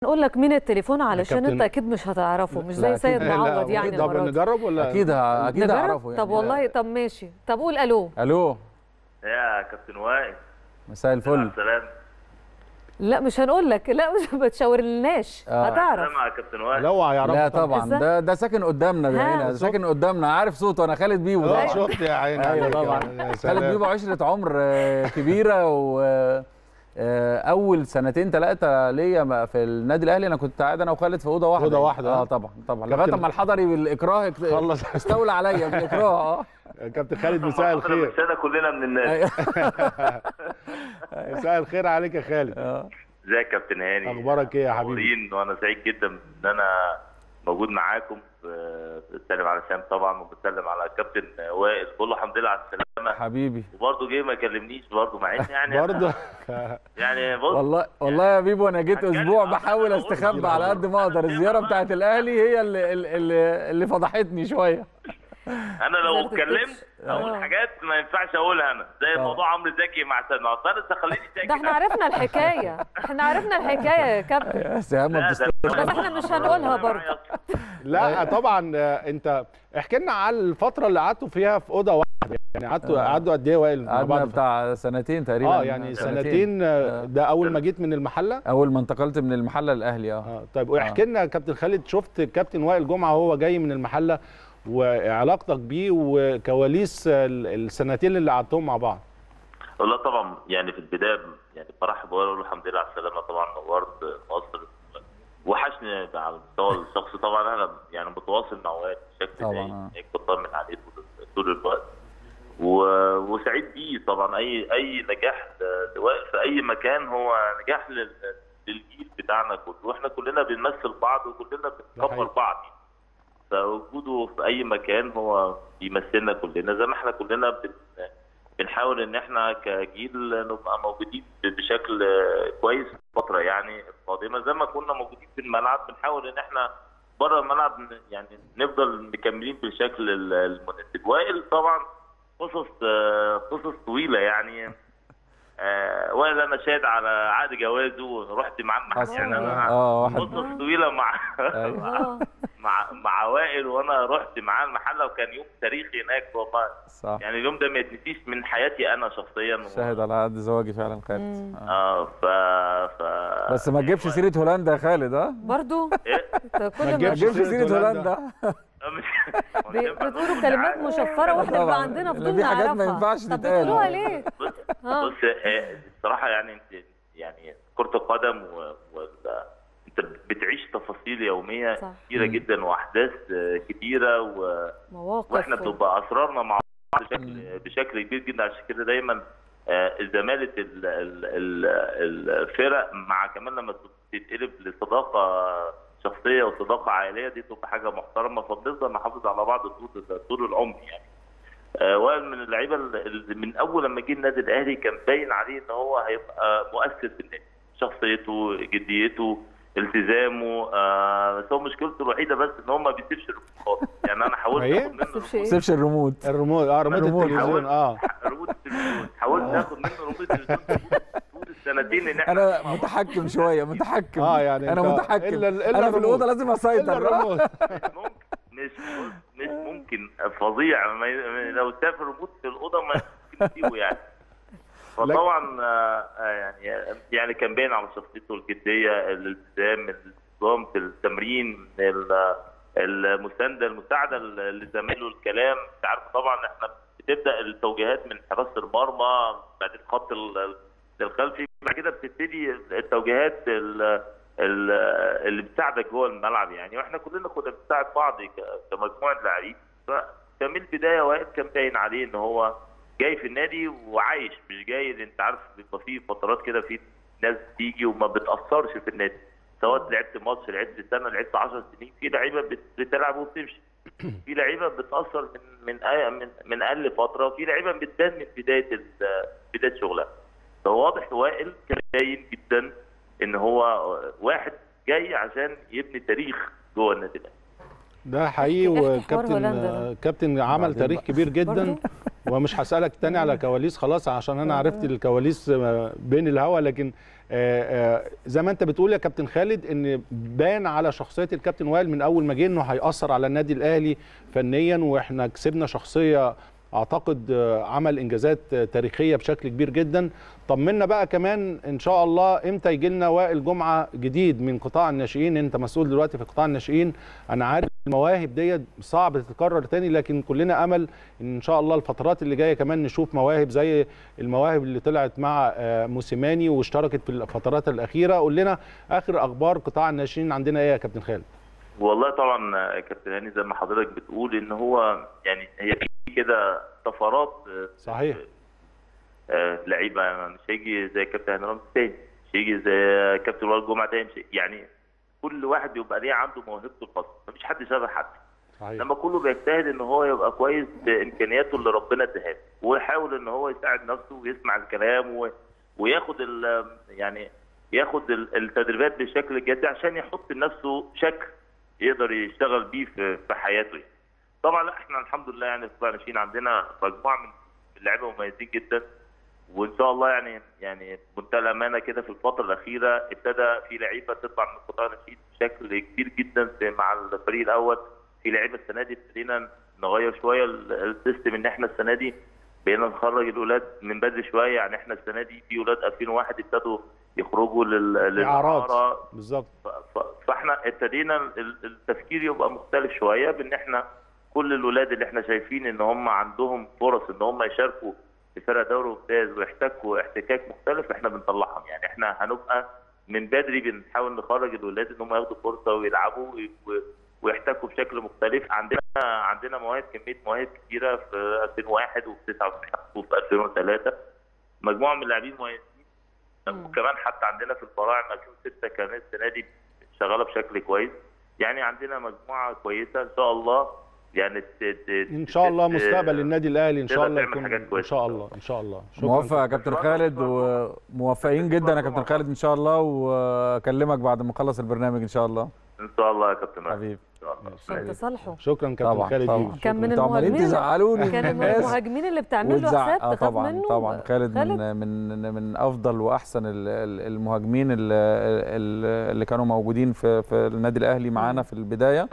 نقول لك مين التليفون علشان كابتن- انت اكيد مش هتعرفه مش لا، زي أكيد. سيد لا، معوض يعني طب المره دي نجرب ولا اكيد ه- اكيد نجرب؟ هعرفه يعني طب والله طب ماشي طب قول الو الو يا كابتن وائل مساء الفل سلام لا مش هنقول لك لا مش بتشاورلناش آه. هتعرف سلام يا كابتن وائل لو هيعرف لا طبعا إزاي؟ ده ده ساكن قدامنا ها. بعينه ده ساكن قدامنا عارف صوته انا خالد بيبو اه طبعا شفت يا عيني ايوه عليك. طبعا يا خالد سلام. بيبو عشره عمر آه، كبيره و آه، اول سنتين ثلاثه ليا ما- في النادي الاهلي انا كنت قاعد انا وخالد في اوضه واحده أوضة يعني. واحدة. اه طبعا طبعا كابتن- لغايه اما الحضري بالاكراه اكت- خلص. استولى عليا بالاكراه اه كابتن خالد مساء الخير مساء كلنا من الناس أيوة. مساء الخير عليك يا خالد آه. ازيك يا كابتن هاني اخبارك ايه يا حبيبي منورين وانا سعيد جدا ان انا موجود معاكم آه، بتسلم على سام طبعا وبتسلم على الكابتن وائل بقول له الحمد لله على السلامه حبيبي وبرضه جه ما كلمنيش برضه مع ان يعني برضه يعني بص والله والله يا بيبو انا جيت هتكلم اسبوع أصلاً بحاول أنا قلت استخبى كده. على قد ما اقدر الزياره بتاعت الاهلي هي اللي اللي, اللي فضحتني شويه انا لو وزارة اتكلمت التتش. اقول آه. حاجات ما ينفعش اقولها انا زي آه. موضوع عمرو زكي مع سلمى فانا خليني ساكت ده احنا عرفنا الحكايه احنا عرفنا الحكايه يا كابتن يا سهام ما لا، بتست... ده- بس احنا مش هنقولها برضه. لا طبعا آه، انت احكي لنا على الفتره اللي قعدتوا فيها في اوضه واحده يعني قعدتوا قعدوا قد ايه وائل مع قعدنا بعض بتاع سنتين تقريبا اه يعني سنتين آه، ده اول ما جيت من المحله اول ما انتقلت من المحله الاهلي اه اه طيب واحكي لنا يا كابتن خالد شفت كابتن وائل جمعه وهو جاي من المحله وعلاقتك بيه وكواليس ال- السنتين اللي قعدتهم مع بعض والله طبعا يعني في البدايه يعني برحب واقول له الحمد لله على السلامه طبعا نورت مصر وحشني على المستوى الشخصي طبعا انا يعني متواصل مع وائل بشكل طبعاً، دايم آه. يعني بطمن عليه طول- طول الوقت و- وسعيد بيه طبعا اي اي نجاح ل- لوائل في اي مكان هو نجاح لل- للجيل بتاعنا كله واحنا كلنا بنمثل بعض وكلنا بنكبر حقيقي. بعض فوجوده في اي مكان هو بيمثلنا كلنا زي ما احنا كلنا بن بنحاول ان احنا كجيل نبقى موجودين بشكل كويس في الفتره يعني القادمه زي ما كنا موجودين في الملعب بنحاول ان احنا بره الملعب ن- يعني نفضل مكملين بالشكل ال- المناسب وائل طبعا قصص آه، قصص طويله يعني آه، وائل انا شاهد على عقد جوازه ورحت معاه المحل حصل يعني انا اه واحد قصص طويله مع أيوة. اه مع مع وائل وانا رحت معاه المحله وكان يوم تاريخي هناك والله صح يعني اليوم ده ما يتنسيش من حياتي انا شخصيا و... شاهد على عقد زواجي فعلا خالد مم. آه. اه ف ف بس ما تجيبش سيره هولندا يا خالد ها برضه ايه انت ما كل ما ما تجيبش تجيبش سيرة سيره هولندا. هولندا آه، مش ب- بتقولوا كلمات مشفره واحنا طبعاً. بيبقى عندنا لا، فضول في حاجات ما نعرفها. ينفعش طب تتقال. بتقولوها ليه؟ بص اه بص آه، الصراحه يعني انت يعني كره القدم و... وال... انت بتعيش تفاصيل يوميه صح. كتيره مم. جدا واحداث آه، كتيره و... مواقف واحنا و- بتبقى اسرارنا مع بعض بشكل بشكل كبير جدا عشان كده دايما آه، زماله ال- ال- ال- الفرق مع كمان لما تتقلب لصداقه شخصيه وصداقه عائليه دي تبقى حاجه محترمه فبنفضل نحافظ على بعض طول طول العمر يعني. آه، وائل من اللعيبه اللي من اول لما جه النادي الاهلي كان باين عليه ان هو هيبقى مؤثر في النادي شخصيته جديته التزامه آه بس هو مشكلته الوحيده بس ان هو ما بيسيبش الريموت خالص يعني انا حاولت إيه؟ اخد منه بتسيبش الريموت ايه؟ سيبش الريموت الريموت اه ريموت الريموت. التلفزيون اه ريموت التلفزيون حاولت اخد منه ريموت التلفزيون طول السنتين ان احنا انا متحكم شويه متحكم اه يعني انا أنت- متحكم إلا- إلا انا في الريموت. الاوضه لازم إلا اسيطر الريموت. مش ممكن مش مش ممكن فظيع ما ي- لو سافر ريموت في الاوضه ما ممكن تسيبه يعني فطبعا آه، آه، يعني يعني كان باين على شخصيته الجديه الالتزام الانتظام في التمرين ال- المسانده المساعده لزمايله الكلام انت عارف طبعا احنا بتبدا التوجيهات من حراسه المرمى بعدين خط ال- الخلفي بعد كده بتبتدي التوجيهات ال- ال- اللي بتساعدك جوه الملعب يعني واحنا كلنا كنا بنساعد بعض ك- كمجموعه لاعبين فكان من البدايه وائل كان باين عليه ان هو جاي في النادي وعايش مش جاي اللي انت عارف بيبقى في فترات كده في ناس بتيجي وما بتاثرش في النادي سواء لعبت ماتش لعبت سنه لعبت 10 سنين في لعيبه بت- بتلعب وبتمشي في لعيبه بتاثر من من أي- من من اقل فتره وفي لعيبه بتبان من بدايه ال- بدايه شغلها فواضح وائل كان باين جدا ان هو واحد جاي عشان يبني تاريخ جوه النادي الاهلي ده حقيقي احكي حوار وكابتن هولندا ده. آه، كابتن عمل بعدين تاريخ بقى. كبير جدا برضو؟ ومش هسالك تاني على كواليس خلاص عشان انا عرفت الكواليس آه، بين الهوا لكن آه، آه، زي ما انت بتقول يا كابتن خالد ان بان على شخصيه الكابتن وائل من اول ما جه انه هيأثر على النادي الاهلي فنيا واحنا كسبنا شخصيه اعتقد آه، عمل انجازات آه، تاريخيه بشكل كبير جدا طمنا بقى كمان ان شاء الله امتى يجي لنا وائل جمعه جديد من قطاع الناشئين انت مسؤول دلوقتي في قطاع الناشئين انا عارف المواهب ديت صعب تتكرر تاني لكن كلنا امل ان ان شاء الله الفترات اللي جايه كمان نشوف مواهب زي المواهب اللي طلعت مع آه، موسيماني واشتركت في الفترات الاخيره قول لنا اخر اخبار قطاع الناشئين عندنا ايه يا كابتن خالد والله طبعا آه، كابتن هاني زي ما حضرتك بتقول ان هو يعني هي في كده طفرات آه، صحيح آه، لعيبه مش هيجي زي كابتن هاني رمزي تاني مش هيجي زي كابتن وائل جمعه تاني مش يعني كل واحد بيبقى ليه عنده موهبته الخاصه مفيش حد شبه حد صحيح لما كله بيجتهد ان هو يبقى كويس بامكانياته اللي ربنا اداها له ويحاول ان هو يساعد نفسه ويسمع الكلام و... وياخد ال... يعني ياخد ال- التدريبات بشكل جدي عشان يحط لنفسه شكل يقدر يشتغل بيه في, في حياته يعني. طبعا لا احنا الحمد لله يعني في قطاع الناشئين عندنا مجموعه من اللعيبه مميزين جدا وان شاء الله يعني يعني بمنتهى الامانه كده في الفتره الاخيره ابتدى في لعيبه تطلع من قطاع الناشئين بشكل كبير جدا في مع الفريق الاول في لعيبه السنه دي ابتدينا نغير شويه ال- السيستم ان احنا السنه دي بقينا نخرج الاولاد من بدري شويه يعني احنا السنه دي في اولاد 2001 ابتدوا يخرجوا لل- اعراض للإعارة بالظبط ف- ف- فاحنا ابتدينا ال- التفكير يبقى مختلف شويه بان احنا كل الاولاد اللي احنا شايفين ان هم عندهم فرص ان هم يشاركوا في فرق دوري ممتاز ويحتكوا احتكاك مختلف احنا بنطلعهم يعني احنا هنبقى من بدري بنحاول نخرج الولاد ان هم ياخدوا فرصه ويلعبوا وي- و- ويحتكوا بشكل مختلف عندنا عندنا مواهب كميه مواهب كتيره في 2001 وفي 99 وفي 2003 مجموعه من اللاعبين مميزين وكمان حتى عندنا في الفراعنه 2006 كانت السنه دي شغاله بشكل كويس يعني عندنا مجموعه كويسه ان شاء الله يعني ت- ت- ان شاء الله ت- مستقبل النادي الاهلي ان شاء تقدر الله تعمل يكون حاجات ان كويسة. شاء الله ان شاء الله شكراً. موفق يا كابتن خالد وموفقين جدا يا كابتن خالد ان شاء الله واكلمك بعد ما اخلص البرنامج ان شاء الله ان شاء الله يا كابتن أحمد. حبيبي ان شاء الله عشان تصالحه شكرا كابتن طبعا خالد طبعا بيبو. كان من انتوا عمالين المهاجمين- تزعلوني كان من الناس المهاجمين اللي بتعمل له وتزع- حساب آه تخاف طبعا منه طبعا خالد من من من افضل واحسن ال- ال- المهاجمين ال- ال- اللي كانوا موجودين في في النادي الاهلي معانا في البدايه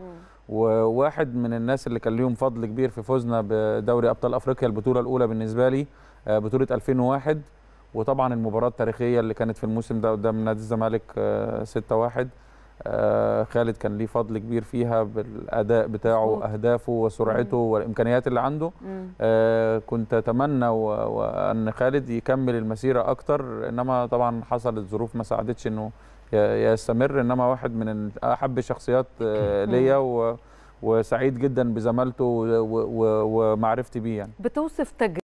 وواحد من الناس اللي كان ليهم فضل كبير في فوزنا بدوري ابطال افريقيا البطوله الاولى بالنسبه لي آه، بطوله 2001 وطبعا المباراه التاريخيه اللي كانت في الموسم ده قدام نادي الزمالك آه، 6-1 آه، خالد كان ليه فضل كبير فيها بالاداء بتاعه مظبوط. واهدافه وسرعته والامكانيات اللي عنده مم. آه، كنت اتمنى و- وان خالد يكمل المسيره اكتر انما طبعا حصلت ظروف ما ساعدتش انه ي- يستمر انما واحد من احب الشخصيات آه، ليا و- وسعيد جدا بزمالته و- و- ومعرفتي بيه يعني بتوصف تجربة